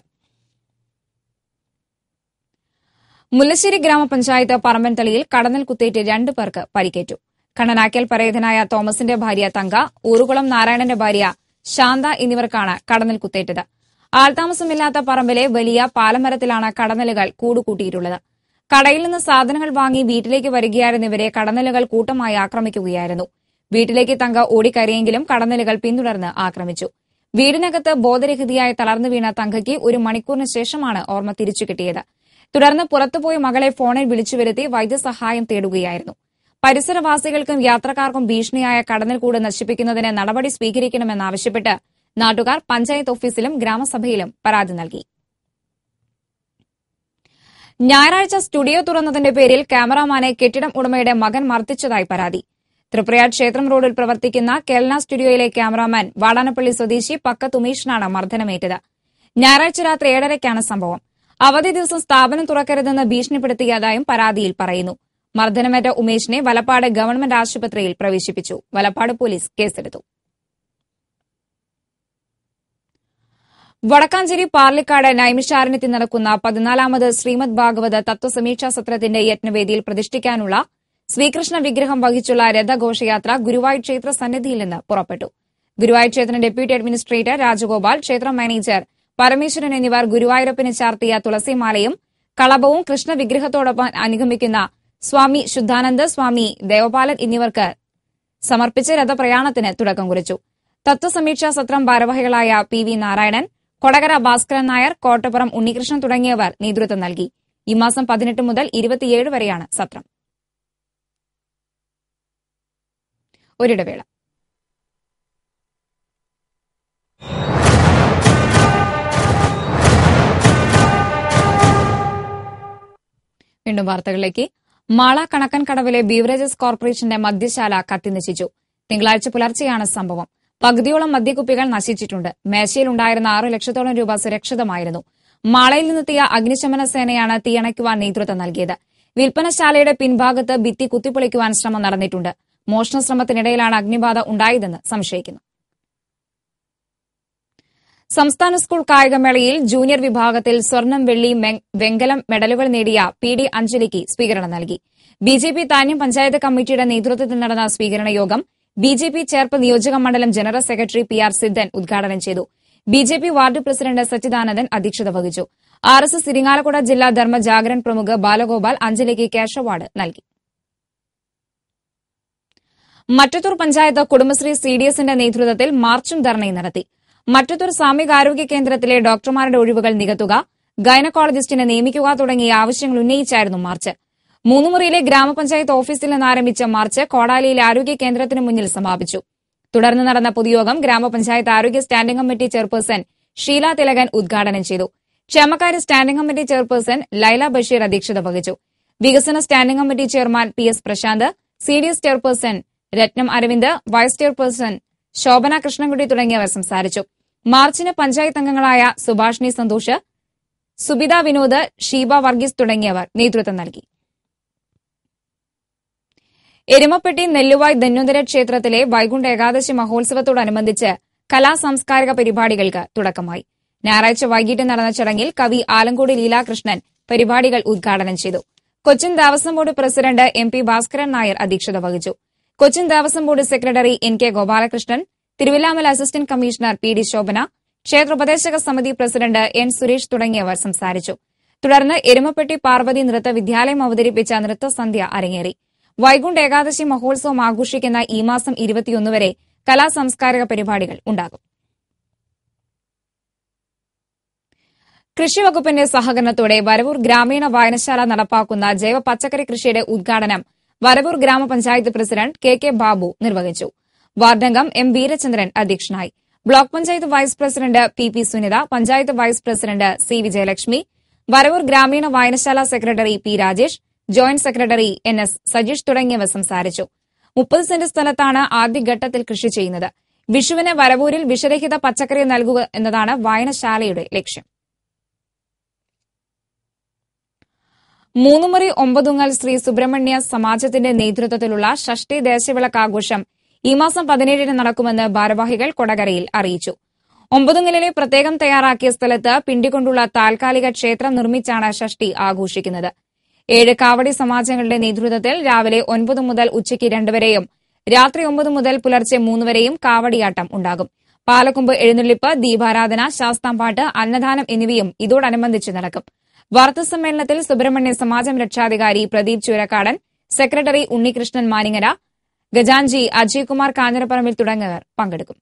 മുല്ലശ്ശേരി ഗ്രാമപഞ്ചായത്ത് പറമ്പൻതളിയിൽ കടന്നൽ കുത്തേറ്റ് രണ്ടു പേർക്ക് പരിക്കേറ്റു കണ്ണനാക്കൽ പരേതനായ തോമസിന്റെ ഭാര്യ തങ്ക ഊറുകുളം നാരായണന്റെ ഭാര്യ ശാന്ത എന്നിവർക്കാണ് കടന്നൽ കുത്തേറ്റത് ആൾതാമസമില്ലാത്ത പറമ്പിലെ വലിയ പാലമരത്തിലാണ് കടന്നലുകൾ കൂടുകൂട്ടിയിട്ടുള്ളത് കടയിൽ നിന്ന് സാധനങ്ങൾ വാങ്ങി വീട്ടിലേക്ക് വരികയായിരുന്ന ഇവരെ കടന്നലുകൾ കൂട്ടമായി ആക്രമിക്കുകയായിരുന്നു വീട്ടിലേക്ക് തങ്ക ഓടിക്കയറിയെങ്കിലും കടന്നലുകൾ പിന്തുടർന്ന് ആക്രമിച്ചു വീടിനകത്ത് ബോധരഹിതയായി തളർന്നു വീണ തങ്കയ്ക്ക് ഒരു മണിക്കൂറിന് ശേഷമാണ് ഓർമ്മ തിരിച്ചു കിട്ടിയത് തുടർന്ന് പുറത്തുപോയ മകളെ ഫോണിൽ വിളിച്ചു വരുത്തി വൈദ്യസഹായം തേടുകയായിരുന്നു പരിസരവാസികൾക്കും യാത്രക്കാർക്കും ഭീഷണിയായ കടന്നൽക്കൂട് നശിപ്പിക്കുന്നതിന് നടപടി സ്വീകരിക്കണമെന്നാവശ്യപ്പെട്ട് നാട്ടുകാർ പഞ്ചായത്ത് ഓഫീസിലും ഗ്രാമസഭയിലും പരാതി നൽകി ഞായറാഴ്ച സ്റ്റുഡിയോ തുറന്നതിന്റെ പേരിൽ ക്യാമറാമാനെ കെട്ടിടം ഉടമയുടെ മകൻ മർദ്ദിച്ചതായി പരാതി ത്രിപുരയാർ ക്ഷേത്രം റോഡിൽ പ്രവർത്തിക്കുന്ന കെൽന സ്റ്റുഡിയോയിലെ ക്യാമറാമാൻ വാടാനപ്പള്ളി സ്വദേശി പക്കത്ത് ഉമേഷിനാണ് മർദ്ദനമേറ്റത് ഞായറാഴ്ച രാത്രി ഏഴരയ്ക്കാണ് സംഭവം അവധി ദിവസം സ്ഥാപനം തുറക്കരുതെന്ന് ഭീഷണിപ്പെടുത്തിയതായും പരാതിയിൽ പറയുന്നു മർദ്ദനമേറ്റ ഉമേഷിനെ വലപ്പാട് ഗവൺമെന്റ് ആശുപത്രിയിൽ പ്രവേശിപ്പിച്ചു വലപ്പാട് പോലീസ് കേസെടുത്തു വടക്കാഞ്ചേരി പാർലിക്കാട് നൈമിഷാരണ്യത്തിൽ നടക്കുന്ന പതിനാലാമത് ശ്രീമദ് ഭാഗവത തത്വസമീക്ഷാ സത്രത്തിന്റെ യജ്ഞവേദിയിൽ പ്രതിഷ്ഠിക്കാനുള്ള ശ്രീകൃഷ്ണ വിഗ്രഹം വഹിച്ചുള്ള രഥഘോഷയാത്ര ഗുരുവായൂർ ക്ഷേത്ര സന്നിധിയിൽ നിന്ന് പുറപ്പെട്ടു ഗുരുവായൂർ ക്ഷേത്രം ഡെപ്യൂട്ടി അഡ്മിനിസ്ട്രേറ്റർ രാജഗോപാൽ ക്ഷേത്ര മാനേജർ പരമേശ്വരൻ എന്നിവർ ഗുരുവായൂരപ്പന് ചാർത്തിയ തുളസിമാലയും കളഭവും കൃഷ്ണ വിഗ്രഹത്തോടൊപ്പം അനുഗമിക്കുന്ന സ്വാമി ശുദ്ധാനന്ദ സ്വാമി ദേവപാലൻ എന്നിവർക്ക് സമർപ്പിച്ച് രഥപ്രയാണത്തിന് തുടക്കം കുറിച്ചു തത്വസമീക്ഷാ സത്രം ഭാരവാഹികളായ പി വി നാരായണൻ കൊടകര ഭാസ്കരൻ നായർ കോട്ടപ്പുറം ഉണ്ണികൃഷ്ണൻ തുടങ്ങിയവർ നേതൃത്വം നൽകി ഈ മാസം പതിനെട്ട് മുതൽ ഇരുപത്തിയേഴ് വരെയാണ് സത്രം ഒരിടവേള വീണ്ടും വാർത്തകളിലേക്ക് മാള കണക്കൻ കടവിലെ ബീവറേജസ് കോർപ്പറേഷന്റെ മദ്യശാല കത്തിനശിച്ചു തിങ്കളാഴ്ച പുലർച്ചെയാണ് സംഭവം പകുതിയോളം മദ്യക്കുപ്പികൾ നശിച്ചിട്ടുണ്ട് മേശയിലുണ്ടായിരുന്ന ആറ് ലക്ഷത്തോളം രൂപ സുരക്ഷിതമായിരുന്നു മാളയിൽ നിന്നെത്തിയ അഗ്നിശമന സേനയാണ് തീയണയ്ക്കുവാൻ നേതൃത്വം നൽകിയത് വിൽപ്പനശാലയുടെ പിൻഭാഗത്ത് ഭിത്തി കുത്തിപ്പൊളിക്കുവാൻ ശ്രമം നടന്നിട്ടുണ്ട് മോഷണ ശ്രമത്തിനിടയിലാണ് അഗ്നിബാധ ഉണ്ടായതെന്ന് സംശയിക്കുന്നു സംസ്ഥാന സ്കൂൾ കായികമേളയിൽ ജൂനിയർ വിഭാഗത്തിൽ സ്വർണം വെള്ളി മെ- വെങ്കലം മെഡലുകൾ നേടിയ പി ഡി അഞ്ജലിക്ക് സ്വീകരണം നൽകി B J P Thanniyam panchayat കമ്മിറ്റിയുടെ നേതൃത്വത്തിൽ നടന്ന സ്വീകരണ യോഗം ബി ജെ പി ചേർപ്പ് നിയോജക മണ്ഡലം general secretary P R Sidhan ഉദ്ഘാടനം ചെയ്തു B J P ward president Sachidanandan അധ്യക്ഷത വഹിച്ചു ആർ എസ് എസ് ഇരിങ്ങാലക്കുട ജില്ലാ ധർമ്മ ജാഗരൺ പ്രമുഖ് ബാലഗോപാൽ അഞ്ജലിക്ക് ക്യാഷ് അവാർഡ് നൽകി മറ്റത്തൂർ പഞ്ചായത്ത് കുടുംബശ്രീ സി ഡി എസിന്റെ നേതൃത്വത്തിൽ മാർച്ചും ധർണയും നടത്തി മറ്റത്തൂർ സാമൂഹികാരോഗ്യ കേന്ദ്രത്തിലെ ഡോക്ടർമാരുടെ ഒഴിവുകൾ നികത്തുക ഗൈനക്കോളജിസ്റ്റിനെ നിയമിക്കുക തുടങ്ങിയ ആവശ്യങ്ങൾ ഉന്നയിച്ചായിരുന്നു മാർച്ച് മൂന്നുമുറിയിലെ ഗ്രാമപഞ്ചായത്ത് ഓഫീസിൽ നിന്ന് ആരംഭിച്ച മാർച്ച് കോടാലിയിലെ ആരോഗ്യ കേന്ദ്രത്തിന് മുന്നിൽ സമാപിച്ചു തുടർന്ന് നടന്ന പൊതുയോഗം ഗ്രാമപഞ്ചായത്ത് ആരോഗ്യ standing committee chairperson Sheela Thilakan ഉദ്ഘാടനം ചെയ്തു ക്ഷേമകാര്യ standing committee chairperson Laila Basheer അധ്യക്ഷത വഹിച്ചു വികസന standing committee chairman P S Prasanth C D S chairperson Ratnam Aravind vice chairperson Shobhana Krishnankutty തുടങ്ങിയവർ സംസാരിച്ചു മാർച്ചിന് പഞ്ചായത്ത് അംഗങ്ങളായ സുഭാഷിണി സന്തോഷ് സുബിത വിനോദ് ഷീബ വർഗീസ് തുടങ്ങിയവർ നേതൃത്വം നൽകി എരുമപ്പെട്ടി നെല്ലുവായ് ധന്വന്തര ക്ഷേത്രത്തിലെ വൈകുണ്ഠ ഏകാദശി മഹോത്സവത്തോടനുബന്ധിച്ച് കലാ സാംസ്കാരിക പരിപാടികൾക്ക് തുടക്കമായി ഞായറാഴ്ച വൈകിട്ട് നടന്ന ചടങ്ങിൽ കവി ആലങ്കോട് ലീലാകൃഷ്ണൻ പരിപാടികൾ ഉദ്ഘാടനം ചെയ്തു Cochin Devaswom board president M P Bhaskaran Nair അധ്യക്ഷത വഹിച്ചു Cochin Devaswom board secretary N K Gopalakrishnan Thiruvilwamala assistant commissioner P D Shobhana ക്ഷേത്രോപദേശക സമിതി പ്രസിഡന്റ് എൻ സുരേഷ് തുടങ്ങിയവർ സംസാരിച്ചു തുടർന്ന് എരുമപ്പെട്ടി പാർവതി നൃത്ത വിദ്യാലയം അവതരിപ്പിച്ച നൃത്തസന്ധ്യ അരങ്ങേറി വൈകുണ്ഠ ഏകാദശി മഹോത്സവം ആഘോഷിക്കുന്ന ഈ മാസം ഇരുപത്തിയൊന്ന് വരെ കലാ സാംസ്കാരിക പരിപാടികൾ ഉണ്ടാകും കൃഷി വകുപ്പിന്റെ സഹകരണത്തോടെ വരവൂർ ഗ്രാമീണ വായനശാല നടപ്പാക്കുന്ന ജൈവ പച്ചക്കറി കൃഷിയുടെ ഉദ്ഘാടനം വരവൂർ ഗ്രാമപഞ്ചായത്ത് പ്രസിഡന്റ് കെ കെ ബാബു നിർവഹിച്ചു വാർഡംഗം എം വീരചന്ദ്രൻ അധ്യക്ഷനായി block panchayat vice president P P Sunitha panchayat vice president C Vijayalakshmi Varavoor ഗ്രാമീണ വായനശാല secretary P Rajesh joint secretary N S Sajeesh തുടങ്ങിയവർ സംസാരിച്ചു മുപ്പത് സെന്റ് സ്ഥലത്താണ് ആദ്യഘട്ടത്തിൽ കൃഷി ചെയ്യുന്നത് വിഷുവിന് വരവൂരിൽ വിഷരഹിത പച്ചക്കറി നൽകുക എന്നതാണ് വായനശാലയുടെ ലക്ഷ്യം മൂന്നുമുറി ഒമ്പതുങ്ങൽ ശ്രീ സുബ്രഹ്മണ്യ സമാജത്തിന്റെ നേതൃത്വത്തിലുള്ള ഷഷ്ടി ദേശവിളക്കാഘോഷം ഈ മാസം പതിനേഴിന് നടക്കുമെന്ന് ഭാരവാഹികൾ കൊടകരയിൽ അറിയിച്ചു ഒമ്പതുങ്ങലിലെ പ്രത്യേകം തയ്യാറാക്കിയ സ്ഥലത്ത് പിണ്ടികൊണ്ടുള്ള താൽക്കാലിക ക്ഷേത്രം നിർമ്മിച്ചാണ് ഷഷ്ടി ആഘോഷിക്കുന്നത് ഏഴ് കാവടി സമാജങ്ങളുടെ നേതൃത്വത്തിൽ രാവിലെ ഒൻപത് മുതൽ ഉച്ചയ്ക്ക് രണ്ട് വരെയും രാത്രി ഒമ്പത് മുതൽ പുലർച്ചെ മൂന്ന് വരെയും കാവടിയാട്ടം ഉണ്ടാകും പാലക്കൊമ്പ് എഴുന്നള്ളിപ്പ് ദീപാരാധന ശാസ്താംപാട്ട് അന്നദാനം എന്നിവയും ഇതോടനുബന്ധിച്ച് നടക്കും വാർത്താസമ്മേളനത്തിൽ സുബ്രഹ്മണ്യ സമാജം രക്ഷാധികാരി പ്രദീപ് ചൂരക്കാടൻ സെക്രട്ടറി ഉണ്ണികൃഷ്ണൻ മാനിങ്ങര ഗജാൻജി അജയ് കുമാർ കാഞ്ഞിരപ്പറമ്പിൽ തുടങ്ങിയവർ പങ്കെടുക്കും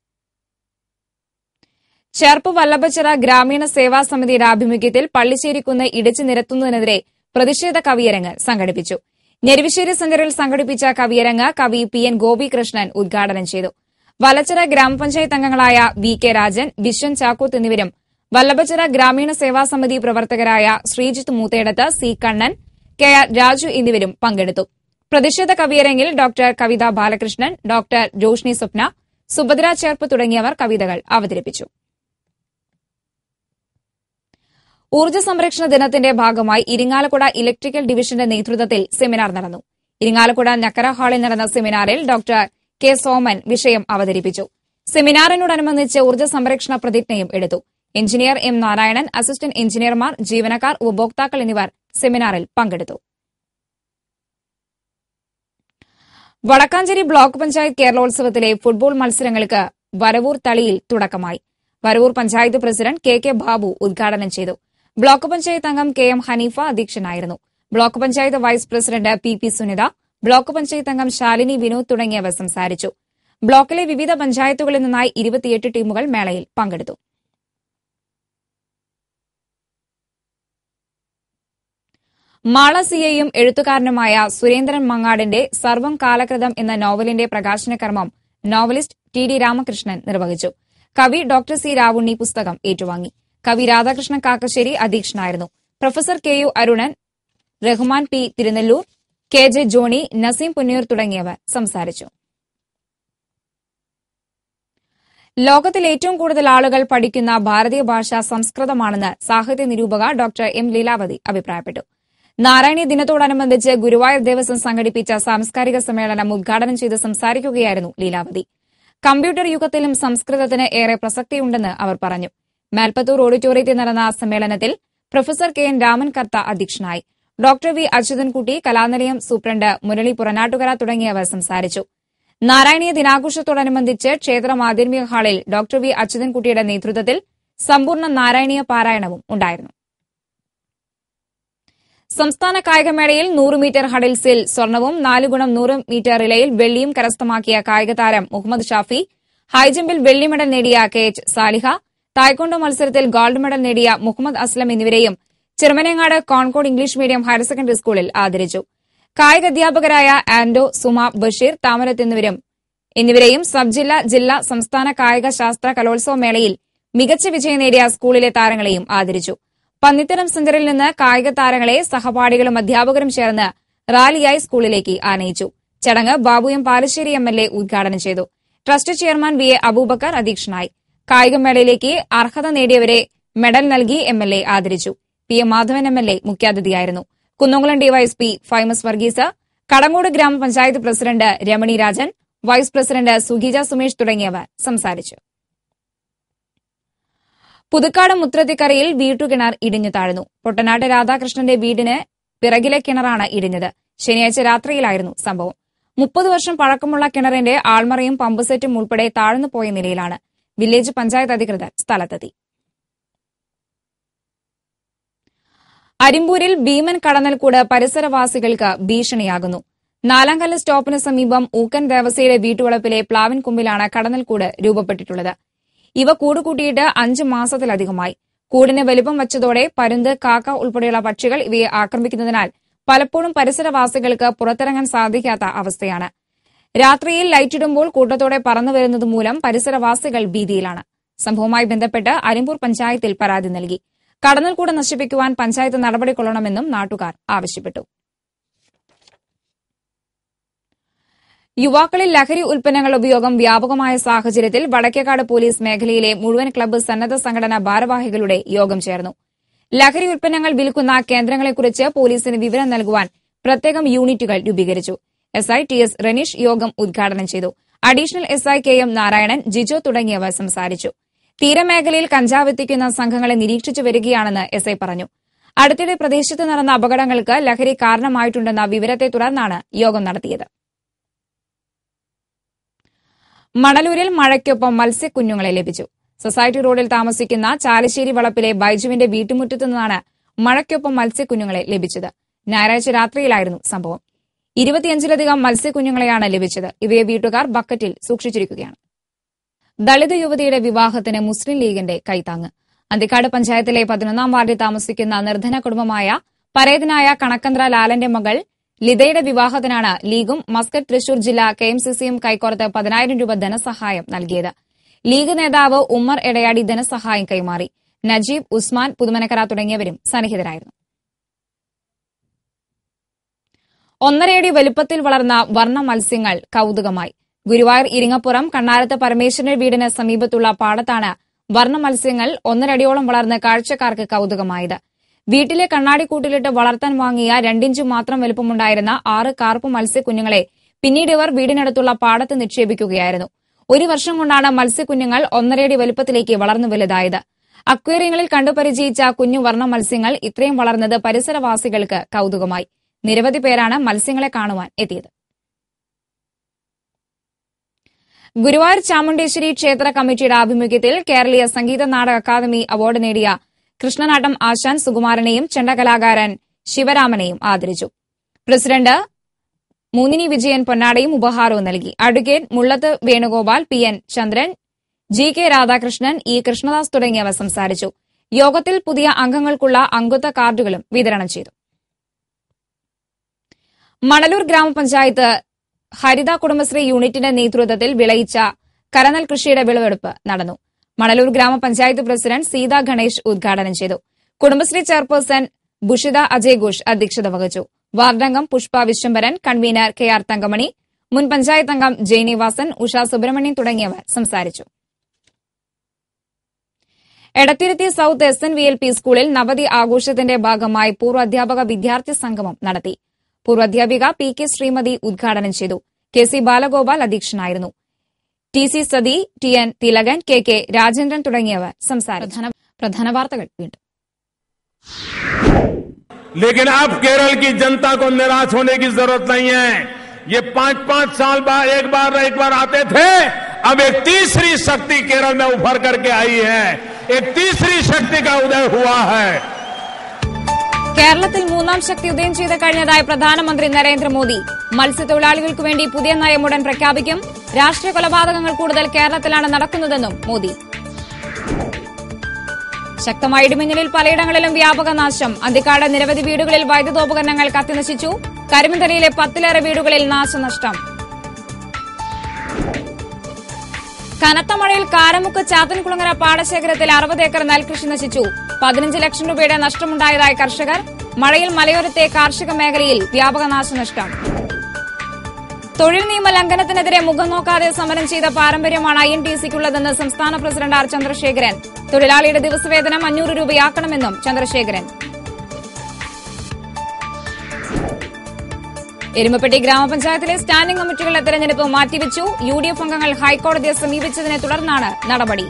ചേർപ്പ് വല്ലഭച്ചിറ ഗ്രാമീണ സേവാ സമിതിയുടെ ആഭിമുഖ്യത്തിൽ പള്ളിശ്ശേരിക്കുന്ന് ഇടിച്ചു നിരത്തുന്നതിനെതിരെ പ്രതിഷേധ കവിയരങ്ങ് സംഘടിപ്പിച്ചു ഞെരുവിശ്ശേരി സെന്ററിൽ സംഘടിപ്പിച്ച കവിയരങ്ങ് കവി പി എൻ ഗോപികൃഷ്ണൻ ഉദ്ഘാടനം ചെയ്തു വലച്ചിറ ഗ്രാമപഞ്ചായത്ത് അംഗങ്ങളായ വി കെ രാജൻ വിശ്വൻ ചാക്കൂത്ത് എന്നിവരും വല്ലഭച്ചിറ ഗ്രാമീണ സേവാ സമിതി പ്രവർത്തകരായ Sreejith Moothedath C Kannan K R Raju എന്നിവരും പങ്കെടുത്തു പ്രതിഷേധ കവിയരങ്ങിൽ ഡോക്ടർ കവിത ബാലകൃഷ്ണൻ ഡോക്ടർ ജോഷ്നി സ്വപ്ന സുഭദ്ര ചേർപ്പ് തുടങ്ങിയവർ കവിതകൾ അവതരിപ്പിച്ചു ഊർജ്ജ സംരക്ഷണ ദിനത്തിന്റെ ഭാഗമായി ഇരിങ്ങാലക്കുട ഇലക്ട്രിക്കൽ ഡിവിഷന്റെ നേതൃത്വത്തിൽ സെമിനാർ നടന്നു ഇരിങ്ങാലക്കുട നക്കര ഹാളിൽ നടന്ന സെമിനാറിൽ ഡോക്ടർ കെ സോമൻ വിഷയം അവതരിപ്പിച്ചു സെമിനാറിനോടനുബന്ധിച്ച് ഊർജ്ജ സംരക്ഷണ പ്രതിജ്ഞയും എടുത്തു എഞ്ചിനീയർ എം നാരായണൻ അസിസ്റ്റന്റ് എഞ്ചിനീയർമാർ ജീവനക്കാർ ഉപഭോക്താക്കൾ എന്നിവർ സെമിനാറിൽ പങ്കെടുത്തു വടക്കാഞ്ചേരി ബ്ലോക്ക് പഞ്ചായത്ത് കേരളോത്സവത്തിലെ ഫുട്ബോൾ മത്സരങ്ങൾക്ക് വരവൂർ തളിയിൽ തുടക്കമായി Varavoor panchayat president K K Babu ഉദ്ഘാടനം ചെയ്തു ബ്ലോക്ക് പഞ്ചായത്ത് അംഗം കെ എം ഹനീഫ അധ്യക്ഷനായിരുന്നു block panchayat vice president P P Sunitha block panchayat അംഗം ശാലിനി വിനോദ് തുടങ്ങിയവർ സംസാരിച്ചു ബ്ലോക്കിലെ വിവിധ പഞ്ചായത്തുകളിൽ നിന്നായി ഇരുപത്തിയെട്ട് ടീമുകൾ മേളയിൽ പങ്കെടുത്തു മാള സിയയും എഴുത്തുകാരനുമായ സുരേന്ദ്രൻ മങ്ങാടിന്റെ സർവം കാലകൃതം എന്ന നോവലിന്റെ പ്രകാശന കർമ്മം നോവലിസ്റ്റ് ടി ഡി രാമകൃഷ്ണൻ നിർവഹിച്ചു കവി ഡോക്ടർ സി രാവുണ്ണി പുസ്തകം ഏറ്റുവാങ്ങി കവി രാധാകൃഷ്ണൻ കാക്കശ്ശേരി അധ്യക്ഷനായിരുന്നു professor K U Arunan Rahman P Thirunellur K J Johnny Naseem Punnoor തുടങ്ങിയവർ സംസാരിച്ചു ലോകത്തിൽ ഏറ്റവും കൂടുതൽ ആളുകൾ പഠിക്കുന്ന ഭാരതീയ ഭാഷ സംസ്കൃതമാണെന്ന് സാഹിത്യ നിരൂപക ഡോക്ടർ എം ലീലാവതി അഭിപ്രായപ്പെട്ടു നാരായണീയ ദിനത്തോടനുബന്ധിച്ച് ഗുരുവായൂർ ദേവസ്വം സംഘടിപ്പിച്ച സാംസ്കാരിക സമ്മേളനം ഉദ്ഘാടനം ചെയ്ത് സംസാരിക്കുകയായിരുന്നു ലീലാവതി കമ്പ്യൂട്ടർ യുഗത്തിലും സംസ്കൃതത്തിന് ഏറെ പ്രസക്തിയുണ്ടെന്ന് അവർ പറഞ്ഞു മേൽപ്പത്തൂർ ഓഡിറ്റോറിയത്തിൽ നടന്ന സമ്മേളനത്തിൽ professor K N Raman Kartha അധ്യക്ഷനായി doctor V Achuthankutty Kalanilayam superintendent Murali Puranattukara തുടങ്ങിയവർ സംസാരിച്ചു നാരായണീയ ദിനാഘോഷത്തോടനുബന്ധിച്ച് ക്ഷേത്ര മാധ്യമിക ഹാളിൽ ഡോക്ടർ വി അച്യുതൻകുട്ടിയുടെ നേതൃത്വത്തിൽ സമ്പൂർണ്ണ നാരായണീയ പാരായണവും ഉണ്ടായിരുന്നു സംസ്ഥാന കായികമേളയിൽ നൂറ് മീറ്റർ ഹഡിൽസിൽ സ്വർണവും നാല് ഗുണം നൂറ് മീറ്റർ റിലയിൽ വെള്ളിയും കരസ്ഥമാക്കിയ കായിക താരം മുഹമ്മദ് ഷാഫി ഹൈജമ്പിൽ വെള്ളി മെഡൽ നേടിയ കെ എച്ച് സാലിഹ തായ്ക്കൊണ്ടോ മത്സരത്തിൽ ഗോൾഡ് മെഡൽ നേടിയ മുഹമ്മദ് അസ്ലം എന്നിവരെയും Cherumanangad Concord English medium higher secondary സ്കൂളിൽ ആദരിച്ചു കായിക അധ്യാപകരായ ആൻഡോ സുമ ബഷീർ താമരത്ത് എന്നിവരും എന്നിവരെയും സബ് ജില്ല ജില്ലാ സംസ്ഥാന കായിക ശാസ്ത്ര കലോത്സവ മേളയിൽ മികച്ച വിജയം നേടിയ സ്കൂളിലെ താരങ്ങളെയും ആദരിച്ചു പന്നിത്തരം സെന്ററിൽ നിന്ന് കായിക താരങ്ങളെ സഹപാഠികളും അധ്യാപകരും ചേർന്ന് റാലിയായി സ്കൂളിലേക്ക് ആനയിച്ചു ചടങ്ങ് Babu M Palassery M L A ഉദ്ഘാടനം ചെയ്തു trust chairman V A Aboobacker അധ്യക്ഷനായി കായികമേളയിലേക്ക് അർഹത നേടിയവരെ മെഡൽ നൽകി എം എൽ എ ആദരിച്ചു P M Madhavan M L A മുഖ്യാതിഥിയായിരുന്നു കുന്നംകുളം ഡിവൈഎസ്പി ഫൈമസ് വർഗീസ് കടങ്ങോട് ഗ്രാമപഞ്ചായത്ത് president Ramani Rajan vice president സുഗീജ സുമേഷ് തുടങ്ങിയവർ സംസാരിച്ചു പുതുക്കാട് മുത്രത്തിക്കരയിൽ വീട്ടുകിണർ ഇടിഞ്ഞു താഴ്ന്നു പൊട്ടനാട്ട് രാധാകൃഷ്ണന്റെ വീടിന് പിറകിലെ കിണറാണ് ഇടിഞ്ഞത് ശനിയാഴ്ച രാത്രിയിലായിരുന്നു സംഭവം മുപ്പത് വർഷം പഴക്കമുള്ള കിണറിന്റെ ആൾമറയും പമ്പ് സെറ്റും ഉൾപ്പെടെ താഴ്ന്നു പോയ നിലയിലാണ് വില്ലേജ് പഞ്ചായത്ത് അധികൃതർ സ്ഥലത്തെത്തി അരിമ്പൂരിൽ ഭീമൻ കടന്നൽക്കൂട് പരിസരവാസികൾക്ക് ഭീഷണിയാകുന്നു നാലാംകല്ല് സ്റ്റോപ്പിന് സമീപം ഊക്കൻ ദേവസയുടെ വീട്ടുവളപ്പിലെ പ്ലാവിൻ കുമ്പിലാണ് കടന്നൽക്കൂട് രൂപപ്പെട്ടിട്ടുള്ളത് ഇവ കൂടുകൂട്ടിയിട്ട് അഞ്ച് മാസത്തിലധികമായി കൂടിന് വലിപ്പം വച്ചതോടെ പരുന്ത് കാക്ക ഉൾപ്പെടെയുള്ള പക്ഷികൾ ഇവയെ ആക്രമിക്കുന്നതിനാൽ പലപ്പോഴും പരിസരവാസികൾക്ക് പുറത്തിറങ്ങാൻ സാധിക്കാത്ത അവസ്ഥയാണ് രാത്രിയിൽ ലൈറ്റിടുമ്പോൾ കൂട്ടത്തോടെ പറന്നു വരുന്നത് മൂലം പരിസരവാസികൾ ഭീതിയിലാണ് സംഭവവുമായി ബന്ധപ്പെട്ട് അരിമ്പൂർ പഞ്ചായത്തിൽ പരാതി നൽകി കടന്നൽക്കൂട് നശിപ്പിക്കുവാൻ പഞ്ചായത്ത് നടപടി കൊള്ളണമെന്നും നാട്ടുകാർ ആവശ്യപ്പെട്ടു യുവാക്കളിൽ ലഹരി ഉൽപ്പന്നങ്ങളുടെ ഉപയോഗം വ്യാപകമായ സാഹചര്യത്തിൽ വടക്കേക്കാട് പോലീസ് മേഖലയിലെ മുഴുവൻ ക്ലബ്ബ് സന്നദ്ധ സംഘടനാ ഭാരവാഹികളുടെ യോഗം ചേർന്നു ലഹരി ഉൽപ്പന്നങ്ങൾ വിൽക്കുന്ന കേന്ദ്രങ്ങളെക്കുറിച്ച് പോലീസിന് വിവരം നൽകുവാൻ പ്രത്യേകം യൂണിറ്റുകൾ രൂപീകരിച്ചു S I T S Raneesh യോഗം ഉദ്ഘാടനം ചെയ്തു additional S I K M Narayanan Jijo തുടങ്ങിയവർ സംസാരിച്ചു തീരമേഖലയിൽ കഞ്ചാവ് എത്തിക്കുന്ന സംഘങ്ങളെ നിരീക്ഷിച്ചു വരികയാണെന്ന് എസ് ഐ പറഞ്ഞു അടുത്തിടെ പ്രദേശത്ത് നടന്ന അപകടങ്ങൾക്ക് ലഹരി കാരണമായിട്ടുണ്ടെന്ന വിവരത്തെ തുടർന്നാണ് യോഗം നടത്തിയത് മണലൂരിൽ മഴയ്ക്കൊപ്പം മത്സ്യക്കുഞ്ഞുങ്ങളെ ലഭിച്ചു സൊസൈറ്റി റോഡിൽ താമസിക്കുന്ന ചാലശ്ശേരി വളപ്പിലെ ബൈജുവിന്റെ വീട്ടുമുറ്റത്തു നിന്നാണ് മഴയ്ക്കൊപ്പം മത്സ്യക്കുഞ്ഞുങ്ങളെ ലഭിച്ചത് ഞായറാഴ്ച രാത്രിയിലായിരുന്നു സംഭവം ഇരുപത്തിയഞ്ചിലധികം മത്സ്യക്കുഞ്ഞുങ്ങളെയാണ് ലഭിച്ചത് ഇവയെ വീട്ടുകാർ ബക്കറ്റിൽ സൂക്ഷിച്ചിരിക്കുകയാണ് ദളിത് യുവതിയുടെ വിവാഹത്തിന് മുസ്ലിം ലീഗിന്റെ കൈത്താങ്ങ് അന്തിക്കാട് പഞ്ചായത്തിലെ പതിനൊന്നാം വാർഡിൽ താമസിക്കുന്ന നിർധന കുടുംബമായ പരേതനായ കണക്കന്ത്ര ലാലന്റെ മകൾ ലിതയുടെ വിവാഹത്തിനാണ് ലീഗും മസ്കറ്റ് തൃശൂർ ജില്ലാ കെ എം സി സിയും കൈക്കോർത്ത് പതിനായിരം രൂപ ധനസഹായം നൽകിയത് ലീഗ് നേതാവ് ഉമ്മർ എടയാടി ധനസഹായം കൈമാറി നജീബ് ഉസ്മാൻ പുതുമനക്കര തുടങ്ങിയവരും സന്നിഹിതരായിരുന്നു ഒന്നരയടി വലുപ്പത്തിൽ വളർന്ന വർണ്ണ മത്സ്യങ്ങൾ കൌതുകമായി ഗുരുവായൂർ ഇരിങ്ങപ്പുറം കണ്ണാരത്ത് പരമേശ്വരന്റെ വീടിന് സമീപത്തുള്ള പാടത്താണ് വർണ്ണ മത്സ്യങ്ങൾ ഒന്നരടിയോളം വളർന്ന് കാഴ്ചക്കാർക്ക് കൌതുകമായത് വീട്ടിലെ കണ്ണാടിക്കൂട്ടിലിട്ട് വളർത്താൻ വാങ്ങിയ രണ്ടിഞ്ചു മാത്രം വലുപ്പമുണ്ടായിരുന്ന ആറ് കാർപ്പ് മത്സ്യക്കുഞ്ഞുങ്ങളെ പിന്നീട് ഇവർ വീടിനടുത്തുള്ള പാടത്ത് നിക്ഷേപിക്കുകയായിരുന്നു ഒരു വർഷം കൊണ്ടാണ് മത്സ്യക്കുഞ്ഞുങ്ങൾ ഒന്നരയടി വലുപ്പത്തിലേക്ക് വളർന്നു വലുതായത് അക്വേറിയങ്ങളിൽ കണ്ടുപരിചയിച്ച കുഞ്ഞു വർണ്ണ മത്സ്യങ്ങൾ ഇത്രയും വളർന്നത് പരിസരവാസികൾക്ക് കൌതുകമായി നിരവധി പേരാണ് മത്സ്യങ്ങളെ കാണുവാൻ എത്തിയത് ഗുരുവായൂർ ചാമുണ്ടേശ്വരി ക്ഷേത്ര കമ്മിറ്റിയുടെ ആഭിമുഖ്യത്തിൽ കേരളീയ സംഗീത നാടക അക്കാദമി അവാർഡ് നേടിയ കൃഷ്ണനാട്ടം ആശാൻ സുകുമാരനെയും ചെണ്ടകലാകാരൻ ശിവരാമനെയും ആദരിച്ചു പ്രസിഡന്റ് മൂന്നിനി വിജയൻ പൊന്നാടയും ഉപഹാരവും നൽകി advocate Mullath Venugopal P N Chandran G K Radhakrishnan E Krishnadas തുടങ്ങിയവർ സംസാരിച്ചു യോഗത്തിൽ പുതിയ അംഗങ്ങൾക്കുള്ള അംഗത്വ കാർഡുകളും വിതരണം ചെയ്തു മണലൂർ ഗ്രാമപഞ്ചായത്ത് ഹരിത കുടുംബശ്രീ യൂണിറ്റിന്റെ നേതൃത്വത്തിൽ വിളയിച്ച കരനെൽ കൃഷിയുടെ വിളവെടുപ്പ് നടന്നു മണലൂർ ഗ്രാമപഞ്ചായത്ത് പ്രസിഡന്റ് സീതാ ഗണേഷ് ഉദ്ഘാടനം ചെയ്തു കുടുംബശ്രീ ചെയർപേഴ്സൺ ബുഷിത അജയ് ഘോഷ് അധ്യക്ഷത വഹിച്ചു വാർഡംഗം Pushpa Viswambharan convener K R Thankamani മുൻ പഞ്ചായത്ത് അംഗം ജയനിവാസൻ ഉഷ സുബ്രഹ്മണ്യൻ തുടങ്ങിയവർ സംസാരിച്ചു Edathiruthy south S N V L P സ്കൂളിൽ നവതി ആഘോഷത്തിന്റെ ഭാഗമായി പൂർവ്വ അധ്യാപക വിദ്യാർത്ഥി സംഗമം നടത്തി പൂർവ്വാധ്യാപിക പി കെ ശ്രീമതി ഉദ്ഘാടനം ചെയ്തു കെ സി ബാലഗോപാൽ അധ്യക്ഷനായിരുന്നു T C Sathi T N Thilakan K K Rajendran തുടങ്ങിയവർ സംസാരിച്ചു പ്രധാന വാർത്തകൾ വീണ്ടും लेकिन अब केरल की जनता को निराश होने की जरूरत नहीं है ये पांच पांच साल बाद एक बार एक बार आते थे अब एक तीसरी शक्ति केरल में उभर करके आई है एक तीसरी शक्ति का उदय हुआ है കേരളത്തിൽ മൂന്നാം ശക്തി ഉദയം ചെയ്ത് കഴിഞ്ഞതായി പ്രധാനമന്ത്രി നരേന്ദ്രമോദി മത്സ്യത്തൊഴിലാളികൾക്ക് വേണ്ടി പുതിയ നയം ഉടൻ പ്രഖ്യാപിക്കും രാഷ്ട്രീയ കൊലപാതകങ്ങൾ കൂടുതൽ കേരളത്തിലാണ് നടക്കുന്നതെന്നും മോദി ശക്തമായ ഇടിമിന്നലിൽ പലയിടങ്ങളിലും വ്യാപക നാശം അന്തിക്കാട് നിരവധി വീടുകളിൽ വൈദ്യുതോപകരണങ്ങൾ കത്തിനശിച്ചു കരിമന്തലയിലെ പത്തിലേറെ വീടുകളിൽ നാശനഷ്ടം കനത്ത മഴയിൽ കാരമുക്ക് ചാത്തൻകുളങ്ങര പാടശേഖരത്തിൽ അറുപത് ഏക്കർ നെൽകൃഷി നശിച്ചു പതിനഞ്ച് ലക്ഷം രൂപയുടെ നഷ്ടമുണ്ടായതായി കർഷകർ മഴയിൽ മലയോരത്തെ കാർഷിക മേഖലയിൽ വ്യാപക നാശനഷ്ടം തൊഴിൽ നിയമ ലംഘനത്തിനെതിരെ മുഖം നോക്കാതെ സമരം ചെയ്ത പാരമ്പര്യമാണ് ഐ എൻ ടി സിക്കുള്ളതെന്ന് സംസ്ഥാന പ്രസിഡന്റ് ആർ ചന്ദ്രശേഖരൻ തൊഴിലാളിയുടെ ദിവസവേതനം അഞ്ഞൂറ് രൂപയാക്കണമെന്നും ചന്ദ്രശേഖരൻ എരുമപ്പെട്ടി ഗ്രാമപഞ്ചായത്തിലെ സ്റ്റാൻഡിംഗ് കമ്മിറ്റികളുടെ തെരഞ്ഞെടുപ്പ് മാറ്റിവെച്ചു യു ഡി എഫ് അംഗങ്ങൾ ഹൈക്കോടതിയെ സമീപിച്ചതിനെ തുടർന്നാണ് നടപടി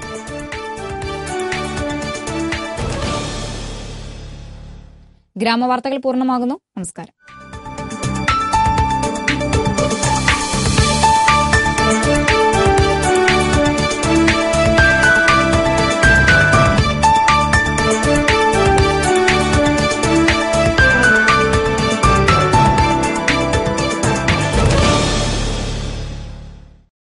ഗ്രാമവാർത്തകൾ പൂർണ്ണമാകുന്നു നമസ്കാരം